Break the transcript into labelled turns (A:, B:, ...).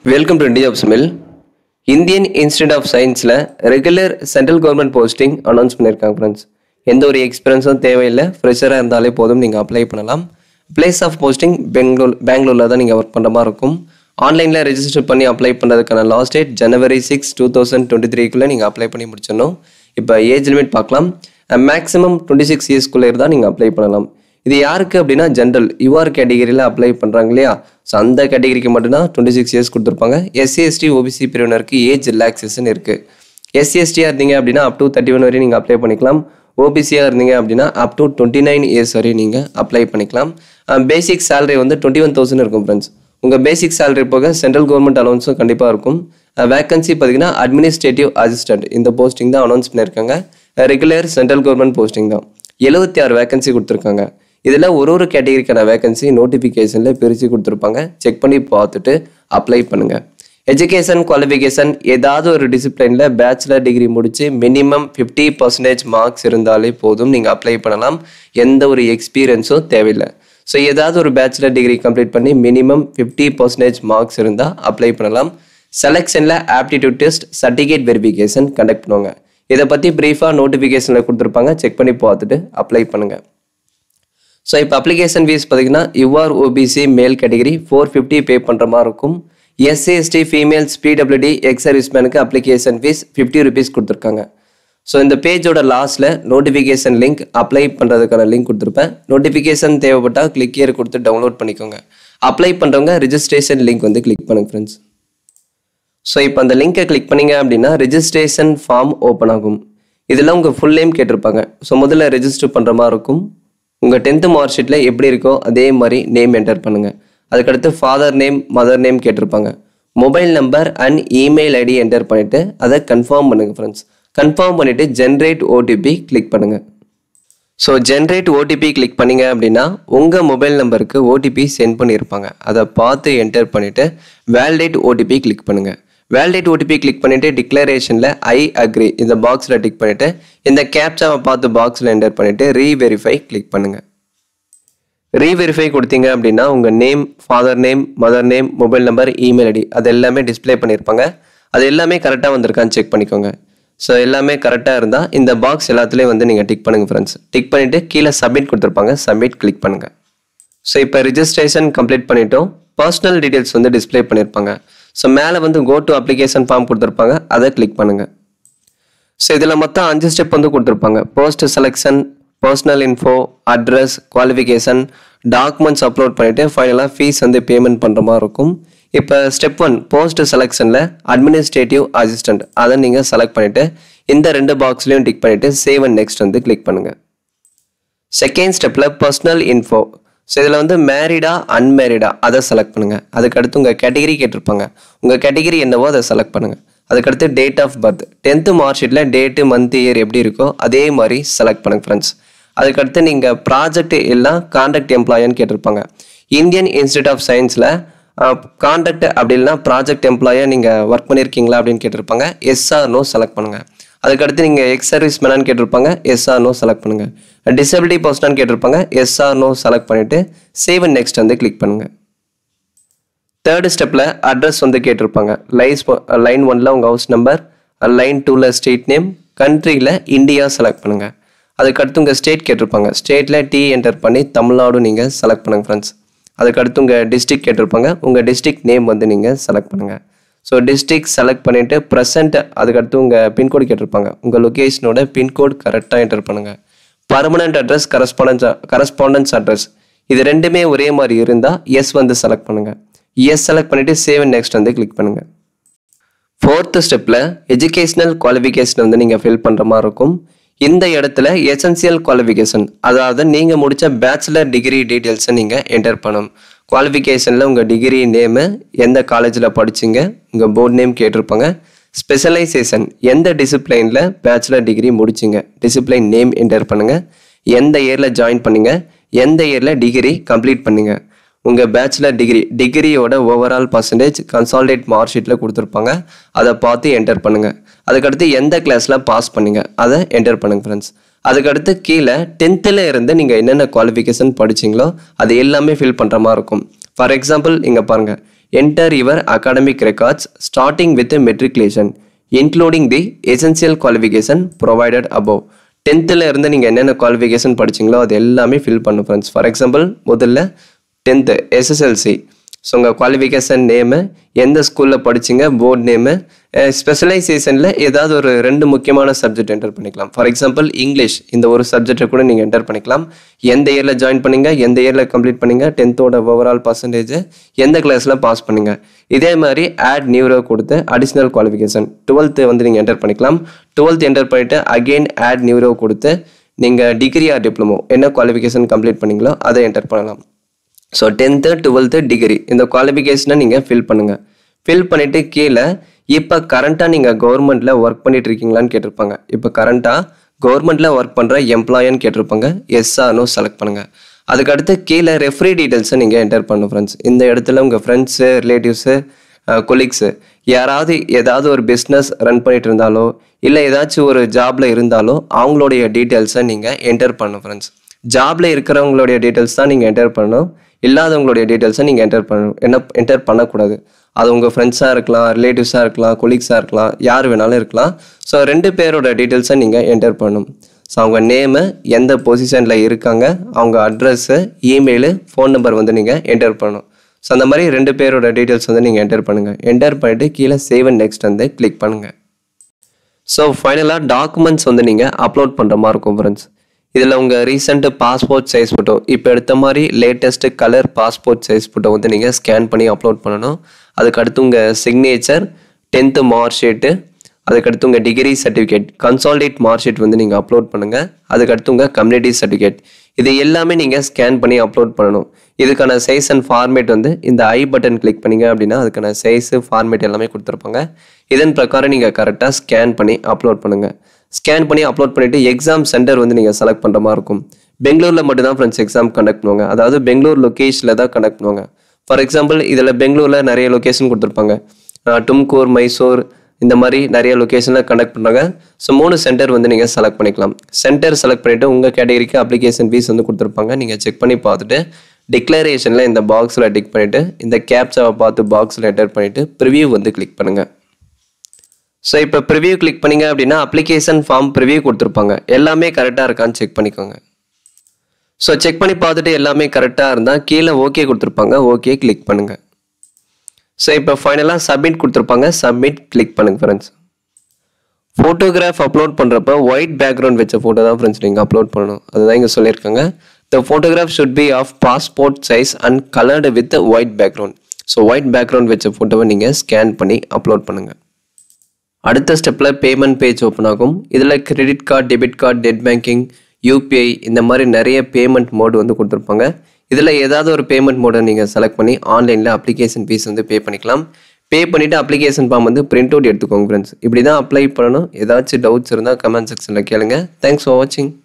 A: welcome to India மில் Indian institute of சயின்ஸில் regular central government posting announce பண்ணியிருக்காங்க friends எந்த ஒரு எக்ஸ்பீரியன்ஸும் தேவையில்லை ஃப்ரெஷராக இருந்தாலே போதும் நீங்கள் அப்ளை பண்ணலாம் பிளேஸ் ஆஃப் போஸ்டிங் பெங்களூர் பெங்களூரில் தான் நீங்கள் ஒர்க் பண்ணுற மாதிரி இருக்கும் ஆன்லைனில் ரெஜிஸ்டர் பண்ணி அப்ளை பண்ணுறதுக்கான last date January six two thousand twenty த்ரீக்குள்ளே நீங்கள் அப்ளை பண்ணி முடிச்சிடணும் இப்போ ஏஜ் லிமிட் பார்க்கலாம் மேக்ஸிமம் டுவெண்ட்டி சிக்ஸ் இயர்ஸ்க்குள்ளே இருந்தால் நீங்கள் அப்ளை பண்ணலாம் இது யாருக்கு அப்படின்னா ஜென்ரல் யூஆர் கேட்டகிரியில் அப்ளை பண்ணுறாங்க இல்லையா ஸோ அந்த கேட்டகிரிக்கு மட்டும்தான் டுவெண்ட்டி சிக்ஸ் இயர்ஸ் கொடுத்துருப்பாங்க எஸ்சி எஸ்டி ஓபிசி பிரிவினருக்கு ஏஜ் ரிலாக்ஸேஷன் இருக்குது எஸ்சி எஸ்டியாக இருந்தீங்க அப்படின்னா அப் டு தேர்ட்டி ஒன் வரையும் நீங்கள் அப்ளை பண்ணிக்கலாம் ஓபிசியாக இருந்தீங்க அப்படின்னா up to twenty nine years வரையும் நீங்கள் அப்ளை பண்ணிக்கலாம் பேசிக் salary வந்து டுவெண்ட்டி ஒன் தௌசண்ட் இருக்கும் ஃப்ரெண்ட்ஸ் உங்கள் பேசிக் salary போக சென்ட்ரல் கவர்மெண்ட் அலௌன்ஸும் கண்டிப்பாக இருக்கும் வேகன்சி பார்த்தீங்கன்னா அட்மினிஸ்ட்ரேட்டிவ் அசிஸ்டன்ட் இந்த போஸ்டிங் தான் அனௌன்ஸ் பண்ணியிருக்காங்க ரெகுலர் சென்ட்ரல் கவர்மெண்ட் போஸ்டிங் தான் எழுபத்தி ஆறு வேகன்சி கொடுத்துருக்காங்க இதில் ஒரு ஒரு கேட்டகரிக்கான வேகன்சி நோட்டிஃபிகேஷனில் பிரித்து கொடுத்துருப்பாங்க செக் பண்ணி பார்த்துட்டு அப்ளை பண்ணுங்கள் எஜுகேஷன் குவாலிஃபிகேஷன் ஏதாவது ஒரு டிசிப்ளினில் பேச்சுலர் டிகிரி முடித்து மினிமம் ஃபிஃப்டி பர்சன்டேஜ் மார்க்ஸ் இருந்தாலே போதும் நீங்கள் அப்ளை பண்ணலாம் எந்த ஒரு எக்ஸ்பீரியன்ஸும் தேவையில்லை ஸோ ஏதாவது ஒரு பேச்சுலர் டிகிரி கம்ப்ளீட் பண்ணி மினிமம் ஃபிஃப்டி பர்சன்டேஜ் மார்க்ஸ் இருந்தால் அப்ளை பண்ணலாம் செலெக்ஷனில் aptitude test certificate verification conduct பண்ணுவாங்க இதை பற்றி ப்ரீஃபாக நோட்டிஃபிகேஷனில் கொடுத்துருப்பாங்க செக் பண்ணி பார்த்துட்டு அப்ளை பண்ணுங்கள் ஸோ இப்போ அப்ளிகேஷன் ஃபீஸ் பார்த்தீங்கன்னா UR OBC male category four fifty pay பண்ணுற மாதிரி இருக்கும் SC ST females PWD ex சர்வீஸ்மேனுக்கு அப்ளிகேஷன் ஃபீஸ் ஃபிஃப்டி ருபீஸ் கொடுத்துருக்காங்க ஸோ இந்த பேஜோட லாஸ்ட்டில் நோட்டிஃபிகேஷன் லிங்க் அப்ளை பண்ணுறதுக்கான லிங்க் கொடுத்துருப்பேன் நோட்டிஃபிகேஷன் தேவைப்பட்டால் கிளிக் இயர் கொடுத்து டவுன்லோட் பண்ணிக்கோங்க அப்ளை பண்ணுறவங்க ரிஜிஸ்ட்ரேஷன் லிங்க் வந்து கிளிக் பண்ணுங்க ஃப்ரெண்ட்ஸ் ஸோ இப்போ அந்த லிங்கை கிளிக் பண்ணீங்க அப்படின்னா ரெஜிஸ்ட்ரேஷன் ஃபார்ம் ஓப்பன் ஆகும் இதில் உங்கள் ஃபுல் நேம் கேட்டிருப்பாங்க ஸோ முதல்ல ரெஜிஸ்டர் பண்ணுற மாதிரி இருக்கும் உங்கள் டென்த்து மார்க் ஷீட்டில் எப்படி இருக்கோ அதே மாதிரி நேம் என்டர் பண்ணுங்கள் அதுக்கடுத்து ஃபாதர் நேம் மதர் நேம் கேட்டிருப்பாங்க mobile number and email ID enter பண்ணிவிட்டு அதை கன்ஃபார்ம் பண்ணுங்கள் ஃப்ரெண்ட்ஸ் கன்ஃபார்ம் பண்ணிவிட்டு ஜென்ரேட் ஓடிபி கிளிக் பண்ணுங்கள் ஸோ ஜென்ரேட் ஓடிபி கிளிக் பண்ணீங்க அப்படின்னா உங்கள் மொபைல் நம்பருக்கு ஓடிபி சென்ட் பண்ணியிருப்பாங்க அதை பார்த்து என்டர் பண்ணிவிட்டு வேலிடேட் ஓடிபி கிளிக் பண்ணுங்கள் வேலிடேட் ஓடிபி கிளிக் பண்ணிவிட்டு டிக்ளரேஷனில் ஐ அக்ரி இந்த பாக்ஸில் டிக் பண்ணிவிட்டு இந்த கேப்சாவை பார்த்து பாக்ஸில் என்டர் பண்ணிவிட்டு ரீவெரிஃபை கிளிக் பண்ணுங்கள் ரீவெரிஃபை கொடுத்தீங்க அப்படின்னா உங்கள் name father name mother name mobile number email ID அது எல்லாமே டிஸ்ப்ளே பண்ணியிருப்பாங்க அது எல்லாமே கரெக்டாக வந்திருக்கான்னு செக் பண்ணிக்கோங்க ஸோ எல்லாமே கரெக்டாக இருந்தால் இந்த பாக்ஸ் எல்லாத்துலேயும் வந்து நீங்கள் டிக் பண்ணுங்கள் ஃப்ரெண்ட்ஸ் டிக் பண்ணிவிட்டு கீழே சப்மிட் கொடுத்துருப்பாங்க சப்மிட் கிளிக் பண்ணுங்கள் ஸோ இப்போ ரிஜிஸ்ட்ரேஷன் கம்ப்ளீட் பண்ணிட்டோம் பர்சனல் டீட்டெயில்ஸ் வந்து டிஸ்ப்ளே பண்ணியிருப்பாங்க ஸோ மேலே வந்து கோ டு அப்ளிகேஷன் ஃபார்ம் கொடுத்துருப்பாங்க அதை கிளிக் பண்ணுங்கள் ஸோ இதில் மொத்தம் அஞ்சு ஸ்டெப் வந்து கொடுத்துருப்பாங்க post selection personal info address qualification documents upload பண்ணிவிட்டு ஃபைனலாக ஃபீஸ் வந்து பேமெண்ட் பண்ணுற மாதிரி இருக்கும் இப்போ ஸ்டெப் ஒன் போஸ்ட் செலெக்ஷனில் அட்மினிஸ்ட்ரேட்டிவ் அசிஸ்டன்ட் அதை நீங்கள் செலக்ட் பண்ணிவிட்டு இந்த ரெண்டு பாக்ஸ்லையும் டிக் பண்ணிவிட்டு சேவ் அண்ட் நெக்ஸ்ட் வந்து கிளிக் பண்ணுங்கள் செகண்ட் ஸ்டெப்பில் பர்சனல் இன்ஃபோ ஸோ இதில் வந்து மேரிடா அன்மேரிடா அதை செலக்ட் பண்ணுங்கள் அதுக்கடுத்து உங்கள் கேட்டகிரி கேட்டிருப்பாங்க உங்கள் கேட்டகிரி என்னவோ அதை செலக்ட் பண்ணுங்கள் அதுக்கடுத்து date of birth tenth mark ஷீட்டில் டேட்டு மந்த் இயர் எப்படி இருக்கோ அதே மாதிரி செலக்ட் பண்ணுங்க ஃப்ரெண்ட்ஸ் அதுக்கடுத்து நீங்கள் ப்ராஜெக்ட் எல்லாம் கான்ட்ராக்ட் எம்ப்ளாயின்னு கேட்டிருப்பாங்க இந்தியன் இன்ஸ்டியூட் ஆஃப் சயின்ஸில் கான்ட்ராக்ட் அப்படி இல்லைனா ப்ராஜெக்ட் எம்ப்ளாயாக நீங்கள் ஒர்க் பண்ணியிருக்கீங்களா அப்படின்னு கேட்டிருப்பாங்க எஸ்ஆர் நோ செலக்ட் பண்ணுங்கள் அதுக்கடுத்து நீங்கள் எக்ஸ் சர்வீஸ் மேனான்னு கேட்டிருப்பாங்க எஸ்ஆர் நோ செலக்ட் பண்ணுங்கள் டிசபிலிட்டி பர்சனான்னு கேட்டிருப்பாங்க எஸ்ஆர் நோ செலக்ட் பண்ணிவிட்டு சேவ் அண்ட் நெக்ஸ்ட் வந்து கிளிக் பண்ணுங்கள் தேர்டு ஸ்டெப்பில் அட்ரஸ் வந்து கேட்டிருப்பாங்க லைஸ் லைன் ஒனில் உங்கள் ஹவுஸ் நம்பர் லைன் டூவில் ஸ்டேட் நேம் கண்ட்ரியில் இந்தியா செலக்ட் பண்ணுங்கள் அதுக்கடுத்து உங்கள் ஸ்டேட் கேட்டிருப்பாங்க ஸ்டேட்டில் டி என்டர் பண்ணி தமிழ்நாடு நீங்கள் செலக்ட் பண்ணுங்கள் ஃப்ரெண்ட்ஸ் அதுக்கடுத்து உங்கள் டிஸ்ட்ரிக் கேட்டிருப்பாங்க உங்கள் டிஸ்ட்ரிக் நேம் வந்து நீங்கள் செலக்ட் பண்ணுங்கள் ஸோ டிஸ்ட்ரிக் செலக்ட் பண்ணிவிட்டு ப்ரெசென்ட் அதுக்கடுத்து உங்கள் பின்கோடு கேட்டிருப்பாங்க உங்கள் லொக்கேஷனோட பின்கோட் கரெக்டாக என்டர் பண்ணுங்கள் permanent address correspondence correspondence address இது ரெண்டுமே ஒரே மாதிரி இருந்தால் எஸ் வந்து செலக்ட் பண்ணுங்கள் எஸ் செலக்ட் பண்ணிவிட்டு சேவ் நெக்ஸ்ட் வந்து கிளிக் பண்ணுங்கள் ஃபோர்த்து ஸ்டெப்பில் எஜுகேஷ்னல் குவாலிஃபிகேஷன் வந்து நீங்கள் ஃபில் பண்ணுற மாதிரி இருக்கும் இந்த இடத்துல எசென்சியல் குவாலிஃபிகேஷன் அதாவது நீங்கள் முடித்த பேச்சுலர் டிகிரி டீட்டெயில்ஸை நீங்கள் என்டர் பண்ணணும் குவாலிஃபிகேஷனில் உங்கள் டிகிரி நேமு எந்த காலேஜில் படிச்சிங்க உங்கள் போர்ட் நேம் கேட்டிருப்பாங்க ஸ்பெஷலைசேஷன் எந்த டிசிப்ளைனில் பேச்சுலர் டிகிரி முடிச்சிங்க டிசிப்ளைன் நேம் என்டர் பண்ணுங்கள் எந்த இயரில் ஜாயின் பண்ணீங்க எந்த இயரில் டிகிரி கம்ப்ளீட் பண்ணீங்க உங்கள் பேச்சுலர் டிகிரி டிகிரியோட ஓவரால் பர்சன்டேஜ் கன்சால்டேட் மார்க் ஷீட்டில் கொடுத்துருப்பாங்க அதை பார்த்து என்டர் பண்ணுங்கள் அதுக்கடுத்து எந்த கிளாஸில் பாஸ் பண்ணீங்க அதை என்டர் பண்ணுங்க ஃப்ரெண்ட்ஸ் அதுக்கடுத்து கீழே டென்த்தில் இருந்து நீங்கள் என்னென்ன குவாலிஃபிகேஷன் படிச்சீங்களோ அது எல்லாமே ஃபில் பண்ணுற மாதிரி இருக்கும் ஃபார் எக்ஸாம்பிள் இங்கே பாருங்கள் enter your academic records starting with matriculation including the essential qualification provided above டென்த்தில் இருந்து நீங்கள் என்னென்ன குவாலிஃபிகேஷன் படிச்சீங்களோ அது எல்லாமே ஃபில் பண்ணும் ஃப்ரெண்ட்ஸ் ஃபார் எக்ஸாம்பிள் முதல்ல டென்த்து எஸ்எஸ்எல்சி ஸோ உங்கள் குவாலிஃபிகேஷன் நேமு எந்த ஸ்கூலில் படிச்சீங்க போர்டு நேமு ஸ்பெஷலைசேஷனில் ஏதாவது ஒரு ரெண்டு முக்கியமான சப்ஜெக்ட் என்டர் பண்ணிக்கலாம் ஃபார் எக்ஸாம்பிள் இங்கிலீஷ் இந்த ஒரு சப்ஜெக்டை கூட நீங்கள் என்டர் பண்ணிக்கலாம் எந்த இயரில் ஜாயின் பண்ணீங்க எந்த இயரில் கம்ப்ளீட் பண்ணீங்க டென்த்தோட ஓவரால் பர்சன்டேஜ் எந்த கிளாஸில் பாஸ் பண்ணீங்க இதே மாதிரி ஆட் நியூரோ கொடுத்து அடிஷ்னல் குவாலிஃபிகேஷன் டுவெல்த்து வந்து நீங்கள் என்டர் பண்ணிக்கலாம் டுவெல்த் என்டர் பண்ணிவிட்டு அகெயின் ஆட் நியூரோ கொடுத்து நீங்கள் டிகிரி ஆர் டிப்ளமோ என்ன குவாலிஃபிகேஷன் கம்ப்ளீட் பண்ணீங்களோ அதை என்டர் பண்ணலாம் ஸோ டென்த்து டுவெல்த்து டிகிரி இந்த குவாலிஃபிகேஷனை நீங்கள் ஃபில் பண்ணுங்கள் ஃபில் பண்ணிவிட்டு கீழே இப்போ கரண்ட்டாக நீங்கள் கவர்மெண்ட்டில் ஒர்க் பண்ணிட்டு இருக்கீங்களான்னு கேட்டிருப்பாங்க இப்போ கரண்ட்டாக கவர்மெண்ட்டில் ஒர்க் பண்ணுற எம்ப்ளாயின்னு கேட்டிருப்பாங்க எஸ்ஆர்னு செலக்ட் பண்ணுங்கள் அதுக்கடுத்து கீழே ரெஃப்ரி டீட்டெயில்ஸை நீங்கள் என்டர் பண்ணணும் ஃப்ரெண்ட்ஸ் இந்த இடத்துல உங்கள் ஃப்ரெண்ட்ஸு ரிலேட்டிவ்ஸு கொலீக்ஸு யாராவது ஏதாவது ஒரு பிஸ்னஸ் ரன் பண்ணிட்டு இருந்தாலோ இல்லை ஏதாச்சும் ஒரு ஜாப்ல இருந்தாலோ அவங்களுடைய டீட்டெயில்ஸை நீங்கள் என்டர் பண்ணணும் ஃப்ரெண்ட்ஸ் ஜாப்ல இருக்கிறவங்களுடைய டீட்டெயில்ஸ் தான் நீங்கள் என்டர் பண்ணணும் இல்லாதவங்களுடைய டீட்டெயில்ஸை நீங்கள் என்டர் பண்ணணும் என்ன என்டர் பண்ணக்கூடாது அது உங்கள் ஃப்ரெண்ட்ஸாக இருக்கலாம் ரிலேட்டிவ்ஸாக இருக்கலாம் கொலீக்ஸாக இருக்கலாம் யார் வேணாலும் இருக்கலாம் ஸோ ரெண்டு பேரோட டீட்டெயில்ஸை நீங்கள் என்டர் பண்ணணும் ஸோ அவங்க நேமு எந்த பொசிஷனில் இருக்காங்க அவங்க அட்ரஸ்ஸு இமெயிலு ஃபோன் நம்பர் வந்து நீங்கள் என்டர் பண்ணணும் ஸோ அந்த மாதிரி ரெண்டு பேரோட டீட்டெயில்ஸ் வந்து நீங்கள் என்டர் பண்ணுங்கள் என்டர் பண்ணிவிட்டு கீழே சேவ் அண்ட் நெக்ஸ்ட் வந்து கிளிக் பண்ணுங்கள் ஸோ ஃபைனலாக டாக்குமெண்ட்ஸ் வந்து நீங்கள் அப்லோட் பண்ணுற மாதிரி இருக்கும் ஃப்ரெண்ட்ஸ் இதில் உங்கள் ரீசெண்ட் பாஸ்போர்ட் சைஸ் ஃபோட்டோ இப்போ எடுத்த மாதிரி latest colour passport size photo வந்து நீங்கள் ஸ்கேன் பண்ணி அப்லோட் பண்ணணும் அதுக்கடுத்து உங்கள் சிக்னேச்சர் டென்த்து மார்க் ஷீட்டு அதுக்கடுத்து உங்கள் degree certificate consolidated mark sheet வந்து நீங்கள் அப்லோட் பண்ணுங்கள் அதுக்கடுத்து உங்கள் கம்யூனிட்டி சர்டிஃபிகேட் இது எல்லாமே நீங்கள் ஸ்கேன் பண்ணி அப்லோட் பண்ணணும் இதுக்கான சைஸ் அண்ட் ஃபார்மேட் வந்து இந்த ஐ பட்டன் கிளிக் பண்ணீங்க அப்படின்னா அதுக்கான சைஸு ஃபார்மேட் எல்லாமே கொடுத்துருப்பாங்க இதன் பிரகாரம் நீங்கள் கரெக்டாக ஸ்கேன் பண்ணி அப்லோட் பண்ணுங்கள் ஸ்கேன் பண்ணி அப்லோட் பண்ணிவிட்டு எக்ஸாம் சென்டர் வந்து நீங்கள் செலக்ட் பண்ணுற மாதிரி இருக்கும் பெங்களூரில் மட்டும்தான் ஃப்ரெண்ட்ஸ் எக்ஸாம் கண்டக்ட் பண்ணுவாங்க அதாவது பெங்களூர் லொக்கேஷனில் தான் கண்டக்ட் பண்ணுவாங்க ஃபார் எக்ஸாம்பிள் இதில் பெங்களூரில் நிறைய லொக்கேஷன் கொடுத்துருப்பாங்க டும்கூர் மைசூர் இந்த மாதிரி நிறைய லொக்கேஷனில் கண்டக்ட் பண்ணுறாங்க ஸோ மூணு சென்டர் வந்து நீங்கள் செலக்ட் பண்ணிக்கலாம் சென்டர் செலக்ட் பண்ணிவிட்டு உங்கள் கேட்டகரிக்கு அப்ளிகேஷன் ஃபீஸ் வந்து கொடுத்துருப்பாங்க நீங்கள் செக் பண்ணி பார்த்துட்டு டிக்ளரேஷனில் இந்த பாக்ஸில் டிக் பண்ணிவிட்டு இந்த கேப்சாவை பார்த்து பாக்ஸில் என்டர் பண்ணிவிட்டு ப்ரிவியூ வந்து கிளிக் பண்ணுங்கள் ஸோ இப்போ ப்ரிவியூ கிளிக் பண்ணீங்க அப்படின்னா அப்ளிகேஷன் ஃபார்ம் ப்ரிவியூ கொடுத்துருப்பாங்க எல்லாமே கரெக்டாக இருக்கான்னு செக் பண்ணிக்கோங்க ஸோ செக் பண்ணி பார்த்துட்டு எல்லாமே கரெக்டாக இருந்தால் கீழே ஓகே கொடுத்துருப்பாங்க ஓகே கிளிக் பண்ணுங்கள் ஸோ இப்போ ஃபைனலாக சப்மிட் கொடுத்துருப்பாங்க சப்மிட் கிளிக் பண்ணுங்க ஃப்ரெண்ட்ஸ் ஃபோட்டோகிராஃப் அப்லோட் பண்ணுறப்ப ஒயிட் பேக்ரவுண்ட் வச்ச ஃபோட்டோ தான் ஃப்ரெண்ட்ஸ் நீங்கள் அப்லோட் பண்ணணும் அதுதான் இங்கே சொல்லியிருக்காங்க the photograph should be of passport size and coloured with white background so white background வச்ச ஃபோட்டோவை நீங்கள் ஸ்கேன் பண்ணி அப்லோட் பண்ணுங்கள் அடுத்த ஸ்டெப்பில் பேமெண்ட் பேஜ் ஓப்பன் ஆகும் இதில் credit card debit card net banking UPI இந்த மாதிரி நிறைய பேமெண்ட் மோடு வந்து கொடுத்துருப்பாங்க இதில் ஏதாவது ஒரு பேமெண்ட் மோடை நீங்கள் செலக்ட் பண்ணி ஆன்லைனில் அப்ளிகேஷன் ஃபீஸ் வந்து பே பண்ணிக்கலாம் பே பண்ணிவிட்டு அப்ளிகேஷன் ஃபார்ம் வந்து பிரிண்ட் அவுட் எடுத்துக்கோங்க ஃப்ரெண்ட்ஸ் இப்படி தான் அப்ளை பண்ணணும் ஏதாச்சும் டவுட்ஸ் இருந்தால் கமெண்ட் செக்ஷனில் கேளுங்க தேங்க்ஸ் ஃபார் வாட்சிங்